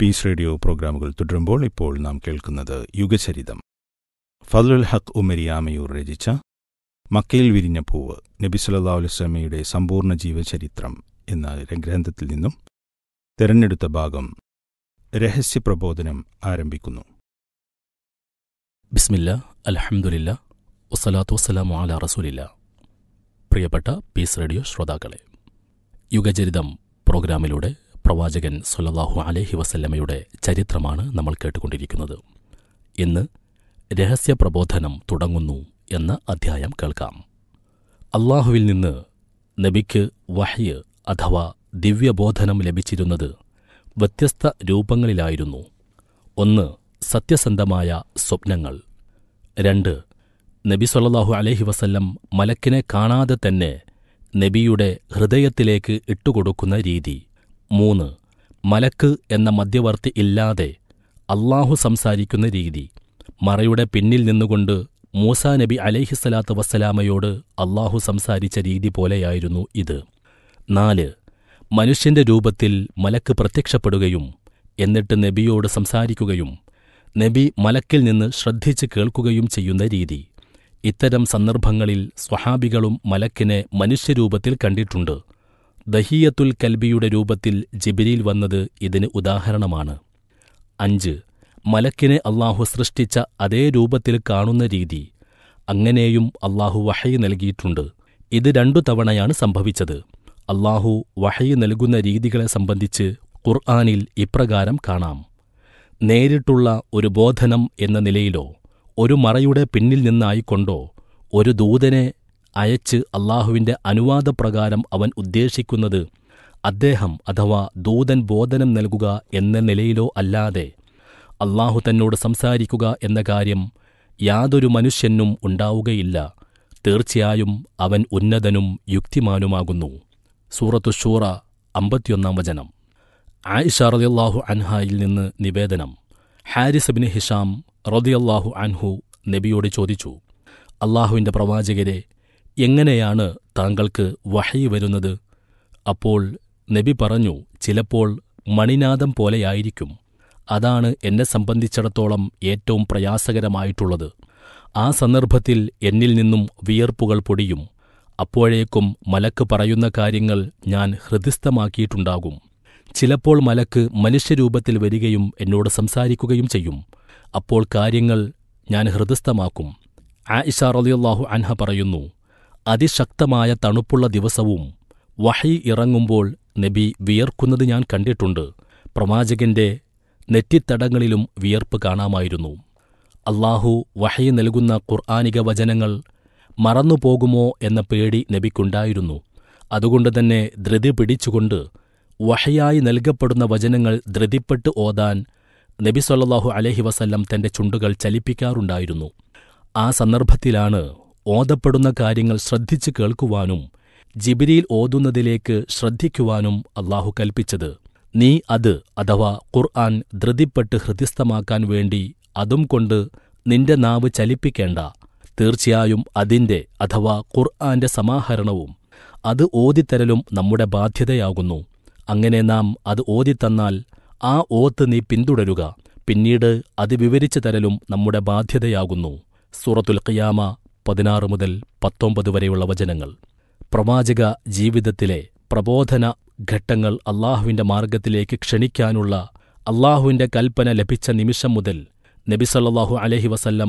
Piece radio പ്രോഗ്രാമുകൾ തുടരുമ്പോൾ ഇപ്പോൾ നാം കേൾക്കുന്നത് യുഗചരിതം ഫതുൽ ഹക്ക് ഉമരിയാമയൂർ രചിച്ച മക്കയിൽ വിരിഞ്ഞ പൂവ് നബി സല്ലാ അലുസ്ലമയുടെ സമ്പൂർണ്ണ ജീവചരിത്രം എന്ന ഗ്രന്ഥത്തിൽ നിന്നും തെരഞ്ഞെടുത്ത ഭാഗം രഹസ്യപ്രബോധനം ആരംഭിക്കുന്നു ബിസ്മില്ല അലഹമുല്ല വസ്സലാത്തു വസ്സലാമു അല റസൂലില്ല പ്രിയപ്പെട്ട പീസ് റേഡിയോ ശ്രോതാക്കളെ യുഗചരിതം പ്രോഗ്രാമിലൂടെ പ്രവാചകൻ സൊല്ലാഹു അലഹി വസല്ലമയുടെ ചരിത്രമാണ് നമ്മൾ കേട്ടുകൊണ്ടിരിക്കുന്നത് ഇന്ന് രഹസ്യപ്രബോധനം തുടങ്ങുന്നു എന്ന അധ്യായം കേൾക്കാം അള്ളാഹുവിൽ നിന്ന് നബിക്ക് വഹ്യ് അഥവാ ദിവ്യബോധനം ലഭിച്ചിരുന്നത് വ്യത്യസ്ത രൂപങ്ങളിലായിരുന്നു ഒന്ന് സത്യസന്ധമായ സ്വപ്നങ്ങൾ രണ്ട് നബി സൊല്ലാഹു അലഹി വസല്ലം മലക്കിനെ കാണാതെ തന്നെ നബിയുടെ ഹൃദയത്തിലേക്ക് ഇട്ടുകൊടുക്കുന്ന രീതി മൂന്ന് മലക്ക് എന്ന മധ്യവർത്തി ഇല്ലാതെ അള്ളാഹു സംസാരിക്കുന്ന രീതി മറയുടെ പിന്നിൽ നിന്നുകൊണ്ട് മൂസാ നബി അലൈഹിസ്സലാത്തു വസ്സലാമയോട് അള്ളാഹു സംസാരിച്ച രീതി പോലെയായിരുന്നു ഇത് നാല് മനുഷ്യന്റെ രൂപത്തിൽ മലക്ക് പ്രത്യക്ഷപ്പെടുകയും എന്നിട്ട് നബിയോട് സംസാരിക്കുകയും നബി മലക്കിൽ നിന്ന് ശ്രദ്ധിച്ച് കേൾക്കുകയും ചെയ്യുന്ന രീതി ഇത്തരം സന്ദർഭങ്ങളിൽ സ്വഹാബികളും മലക്കിനെ മനുഷ്യരൂപത്തിൽ കണ്ടിട്ടുണ്ട് ദഹിയത്തുൽ കൽബിയുടെ രൂപത്തിൽ ജിബിരിൽ വന്നത് ഇതിന് ഉദാഹരണമാണ് അഞ്ച് മലക്കിനെ അള്ളാഹു സൃഷ്ടിച്ച അതേ രൂപത്തിൽ കാണുന്ന രീതി അങ്ങനെയും അള്ളാഹു വഹയി നൽകിയിട്ടുണ്ട് ഇത് രണ്ടു തവണയാണ് സംഭവിച്ചത് അള്ളാഹു വഹയി നൽകുന്ന രീതികളെ സംബന്ധിച്ച് ഖുർആാനിൽ ഇപ്രകാരം കാണാം നേരിട്ടുള്ള ഒരു ബോധനം എന്ന നിലയിലോ ഒരു മറയുടെ പിന്നിൽ നിന്നായിക്കൊണ്ടോ ഒരു ദൂതനെ അയച്ച് അള്ളാഹുവിന്റെ അനുവാദപ്രകാരം അവൻ ഉദ്ദേശിക്കുന്നത് അദ്ദേഹം അഥവാ ദൂതൻ ബോധനം നൽകുക എന്ന നിലയിലോ അല്ലാതെ അള്ളാഹു തന്നോട് സംസാരിക്കുക എന്ന കാര്യം യാതൊരു മനുഷ്യനും ഉണ്ടാവുകയില്ല തീർച്ചയായും അവൻ ഉന്നതനും യുക്തിമാനുമാകുന്നു സൂറത്തു ഷൂറ അമ്പത്തിയൊന്നാം വചനം ആയിഷ റളിയല്ലാഹു അൻഹായിൽ നിന്ന് നിവേദനം ഹാരിസ് ബിൻ ഹിഷാം റളിയല്ലാഹു അൻഹു നബിയോട് ചോദിച്ചു അള്ളാഹുവിന്റെ പ്രവാചകരെ എങ്ങനെയാണ് താങ്കൾക്ക് വഹയി വരുന്നത് അപ്പോൾ നബി പറഞ്ഞു ചിലപ്പോൾ മണിനാദം പോലെയായിരിക്കും അതാണ് എന്നെ സംബന്ധിച്ചിടത്തോളം ഏറ്റവും പ്രയാസകരമായിട്ടുള്ളത് ആ സന്ദർഭത്തിൽ എന്നിൽ നിന്നും വിയർപ്പുകൾ പൊടിയും അപ്പോഴേക്കും മലക്ക് പറയുന്ന കാര്യങ്ങൾ ഞാൻ ഹൃദിസ്ഥമാക്കിയിട്ടുണ്ടാകും ചിലപ്പോൾ മലക്ക് മനുഷ്യരൂപത്തിൽ വരികയും എന്നോട് സംസാരിക്കുകയും ചെയ്യും അപ്പോൾ കാര്യങ്ങൾ ഞാൻ ഹൃദസ്ഥമാക്കും ആയിഷ റളിയല്ലാഹു അൻഹ പറയുന്നു അതിശക്തമായ തണുപ്പുള്ള ദിവസവും വഹി ഇറങ്ങുമ്പോൾ നബി വിയർക്കുന്നത് ഞാൻ കണ്ടിട്ടുണ്ട് പ്രവാചകന്റെ നെറ്റിത്തടങ്ങളിലും വിയർപ്പ് കാണാമായിരുന്നു അള്ളാഹു വഹി നൽകുന്ന ഖുർആാനിക വചനങ്ങൾ മറന്നുപോകുമോ എന്ന പേടി നബിക്കുണ്ടായിരുന്നു അതുകൊണ്ടുതന്നെ ധൃതി പിടിച്ചുകൊണ്ട് വഹയായി നൽകപ്പെടുന്ന വചനങ്ങൾ ധൃതിപ്പെട്ട് ഓതാൻ നബി സൊല്ലാഹു അലഹി വസല്ലം തന്റെ ചുണ്ടുകൾ ചലിപ്പിക്കാറുണ്ടായിരുന്നു ആ സന്ദർഭത്തിലാണ് ഓതപ്പെടുന്ന കാര്യങ്ങൾ ശ്രദ്ധിച്ചു കേൾക്കുവാനും ജിബിരിയിൽ ഓതുന്നതിലേക്ക് ശ്രദ്ധിക്കുവാനും അള്ളാഹു കൽപ്പിച്ചത് നീ അത് അഥവാ ഖുർആൻ ധൃതിപ്പെട്ട് ഹൃദിസ്ഥമാക്കാൻ വേണ്ടി അതും കൊണ്ട് നിന്റെ നാവ് ചലിപ്പിക്കേണ്ട തീർച്ചയായും അതിന്റെ അഥവാ ഖുർആന്റെ സമാഹരണവും അത് ഓതിത്തരലും നമ്മുടെ ബാധ്യതയാകുന്നു അങ്ങനെ നാം അത് ഓതിത്തന്നാൽ ആ ഓത്ത് നീ പിന്തുടരുക പിന്നീട് അത് വിവരിച്ചു തരലും നമ്മുടെ ബാധ്യതയാകുന്നു സൂറത്തുൽ ഖിയാമ പതിനാറ് മുതൽ പത്തൊമ്പത് വരെയുള്ള വചനങ്ങൾ പ്രവാചക ജീവിതത്തിലെ പ്രബോധന ഘട്ടങ്ങൾ അള്ളാഹുവിന്റെ മാർഗത്തിലേക്ക് ക്ഷണിക്കാനുള്ള അള്ളാഹുവിന്റെ കൽപ്പന ലഭിച്ച നിമിഷം മുതൽ നബിസല്ലാഹു അലഹി വസല്ലം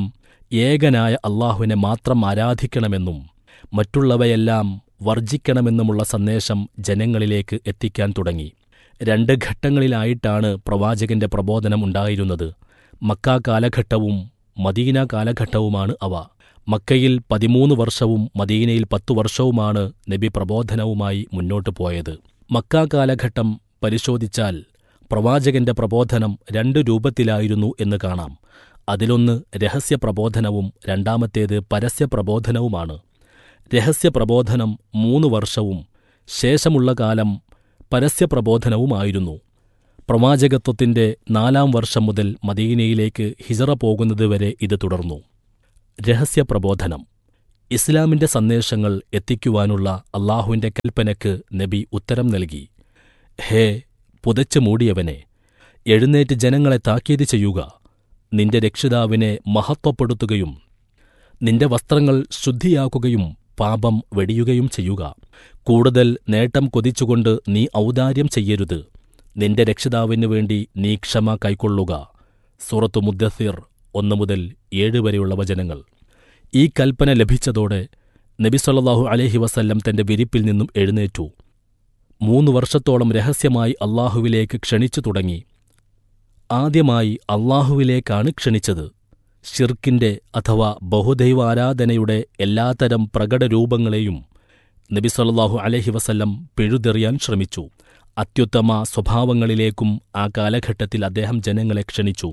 ഏകനായ അള്ളാഹുവിനെ മാത്രം ആരാധിക്കണമെന്നും മറ്റുള്ളവയെല്ലാം വർജിക്കണമെന്നുമുള്ള സന്ദേശം ജനങ്ങളിലേക്ക് എത്തിക്കാൻ തുടങ്ങി രണ്ട് ഘട്ടങ്ങളിലായിട്ടാണ് പ്രവാചകന്റെ പ്രബോധനം ഉണ്ടായിരുന്നത് മക്ക കാലഘട്ടവും മദീന കാലഘട്ടവുമാണ് അവ മക്കയിൽ പതിമൂന്ന് വർഷവും മദീനയിൽ പത്തു വർഷവുമാണ് നബി പ്രബോധനവുമായി മുന്നോട്ടു പോയത് മക്ക കാലഘട്ടം പരിശോധിച്ചാൽ പ്രവാചകന്റെ പ്രബോധനം രണ്ടു രൂപത്തിലായിരുന്നു എന്ന് കാണാം അതിലൊന്ന് രഹസ്യപ്രബോധനവും രണ്ടാമത്തേത് പരസ്യപ്രബോധനവുമാണ് രഹസ്യപ്രബോധനം മൂന്ന് വർഷവും ശേഷമുള്ള കാലം പരസ്യപ്രബോധനവുമായിരുന്നു പ്രവാചകത്വത്തിന്റെ നാലാം വർഷം മുതൽ മദീനയിലേക്ക് ഹിജറ പോകുന്നതുവരെ ഇത് തുടർന്നു രഹസ്യപ്രബോധനം ഇസ്ലാമിന്റെ സന്ദേശങ്ങൾ എത്തിക്കുവാനുള്ള അള്ളാഹുവിന്റെ കൽപ്പനയ്ക്ക് നബി ഉത്തരം നൽകി ഹേ പുതച്ചു മൂടിയവനെ എഴുന്നേറ്റ് ജനങ്ങളെ താക്കീത് ചെയ്യുക നിന്റെ രക്ഷിതാവിനെ മഹത്വപ്പെടുത്തുകയും നിന്റെ വസ്ത്രങ്ങൾ ശുദ്ധിയാക്കുകയും പാപം വെടിയുകയും ചെയ്യുക കൂടുതൽ നേട്ടം കൊതിച്ചുകൊണ്ട് നീ ഔദാര്യം ചെയ്യരുത് നിന്റെ രക്ഷിതാവിനു വേണ്ടി നീ ക്ഷമ കൈക്കൊള്ളുക സൂറത്തു മുദ്ദസിർ ഒന്നു മുതൽ ഏഴ് വരെയുള്ള വചനങ്ങൾ ഈ കൽപ്പന ലഭിച്ചതോടെ നബിസൊല്ലാഹു അലഹി വസല്ലം തന്റെ വിരിപ്പിൽ നിന്നും എഴുന്നേറ്റു മൂന്ന് വർഷത്തോളം രഹസ്യമായി അള്ളാഹുവിലേക്ക് ക്ഷണിച്ചു തുടങ്ങി ആദ്യമായി അള്ളാഹുവിലേക്കാണ് ക്ഷണിച്ചത് ഷിർക്കിന്റെ അഥവാ ബഹുദൈവാരാധനയുടെ എല്ലാത്തരം പ്രകടരൂപങ്ങളെയും നബി സല്ലല്ലാഹു അലൈഹി വസല്ലം പിഴുതെറിയാൻ ശ്രമിച്ചു അത്യുത്തമ സ്വഭാവങ്ങളിലേക്കും ആ കാലഘട്ടത്തിൽ അദ്ദേഹം ജനങ്ങളെ ക്ഷണിച്ചു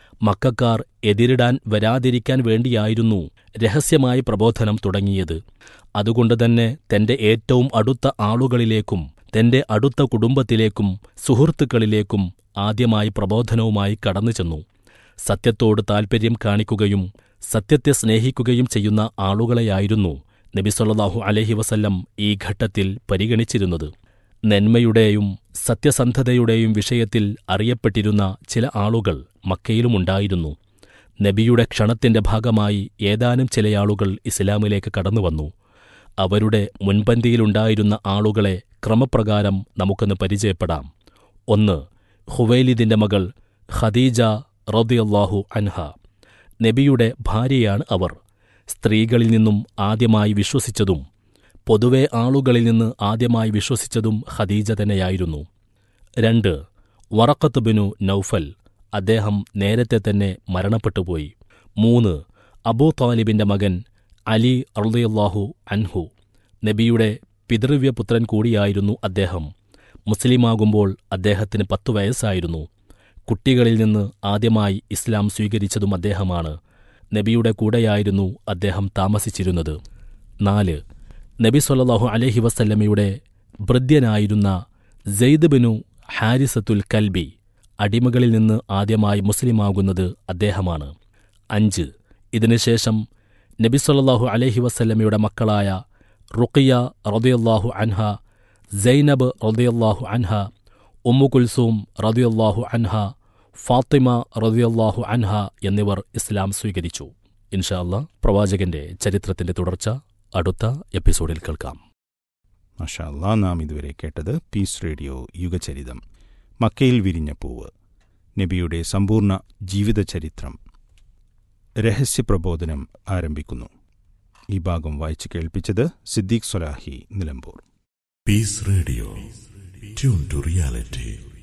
മക്കാർ എതിരിടാൻ വരാതിരിക്കാൻ വേണ്ടിയായിരുന്നു രഹസ്യമായി പ്രബോധനം തുടങ്ങിയത് അതുകൊണ്ടുതന്നെ തന്റെ ഏറ്റവും അടുത്ത ആളുകളിലേക്കും തന്റെ അടുത്ത കുടുംബത്തിലേക്കും സുഹൃത്തുക്കളിലേക്കും ആദ്യമായി പ്രബോധനവുമായി കടന്നു ചെന്നു സത്യത്തോട് താൽപ്പര്യം കാണിക്കുകയും സത്യത്തെ സ്നേഹിക്കുകയും ചെയ്യുന്ന ആളുകളെയായിരുന്നു നബി സല്ലല്ലാഹു അലൈഹി വസല്ലം ഈ ഘട്ടത്തിൽ പരിഗണിച്ചിരുന്നത് നന്മയുടെയും സത്യസന്ധതയുടെയും വിഷയത്തിൽ അറിയപ്പെട്ടിരുന്ന ചില ആളുകൾ മക്കയിലുമുണ്ടായിരുന്നു നബിയുടെ ക്ഷണത്തിന്റെ ഭാഗമായി ഏതാനും ചിലയാളുകൾ ഇസ്ലാമിലേക്ക് കടന്നുവന്നു അവരുടെ മുൻപന്തിയിലുണ്ടായിരുന്ന ആളുകളെ ക്രമപ്രകാരം നമുക്കൊന്ന് പരിചയപ്പെടാം ഒന്ന് ഹുവൈലിദിന്റെ മകൾ ഖദീജ റദിയല്ലാഹു അൻഹ നബിയുടെ ഭാര്യയാണ് അവർ സ്ത്രീകളിൽ നിന്നും ആദ്യമായി വിശ്വസിച്ചതും പൊതുവെ ആളുകളിൽ നിന്ന് ആദ്യമായി വിശ്വസിച്ചതും ഖദീജ തന്നെയായിരുന്നു രണ്ട് വറക്കത്ത് ബിനു നൌഫൽ അദ്ദേഹം നേരത്തെ തന്നെ മരണപ്പെട്ടുപോയി മൂന്ന് അബൂ താലിബിന്റെ മകൻ അലി അറുദയല്ലാഹു അൻഹു നബിയുടെ പിതൃവ്യപുത്രൻ കൂടിയായിരുന്നു അദ്ദേഹം മുസ്ലിമാകുമ്പോൾ അദ്ദേഹത്തിന് പത്തു വയസ്സായിരുന്നു കുട്ടികളിൽ നിന്ന് ആദ്യമായി ഇസ്ലാം സ്വീകരിച്ചതും അദ്ദേഹമാണ് നബിയുടെ കൂടെയായിരുന്നു അദ്ദേഹം താമസിച്ചിരുന്നത് നാല് നബി സൊല്ലാഹു അലഹി വസല്ലമയുടെ ഭൃത്യനായിരുന്ന സെയ്ദ് ബിനു ഹാരിസത്തുൽ കൽബി അടിമകളിൽ നിന്ന് ആദ്യമായി മുസ്ലിമാകുന്നത് അദ്ദേഹമാണ് അഞ്ച് ഇതിനുശേഷം നബി സൊല്ലാഹു അലഹി വസല്ലമയുടെ മക്കളായ റുഖിയ റദിയല്ലാഹു അൻഹ സൈനബ് റദിയല്ലാഹു അൻഹ ഉമ്മു കുൽസൂം റദിയല്ലാഹു അൻഹ ഫാത്തിമ റദിയല്ലാഹു അൻഹ എന്നിവർ ഇസ്ലാം സ്വീകരിച്ചു ഇൻഷാ അല്ലാ പ്രവാചകന്റെ ചരിത്രത്തിന്റെ തുടർച്ച അടുത്ത എപ്പിസോഡിൽ കേൾക്കാം മഷാ അല്ലാ നാം ഇതുവരെ കേട്ടത് പീസ് റേഡിയോ യുഗചരിതം മക്കയിൽ വിരിഞ്ഞ പൂവ് നബിയുടെ സമ്പൂർണ്ണ ജീവിതചരിത്രം രഹസ്യപ്രബോധനം ആരംഭിക്കുന്നു ഈ ഭാഗം വായിച്ചു കേൾപ്പിച്ചത് Siddique Swalahi Nilambur Peace Radio. Tune to reality.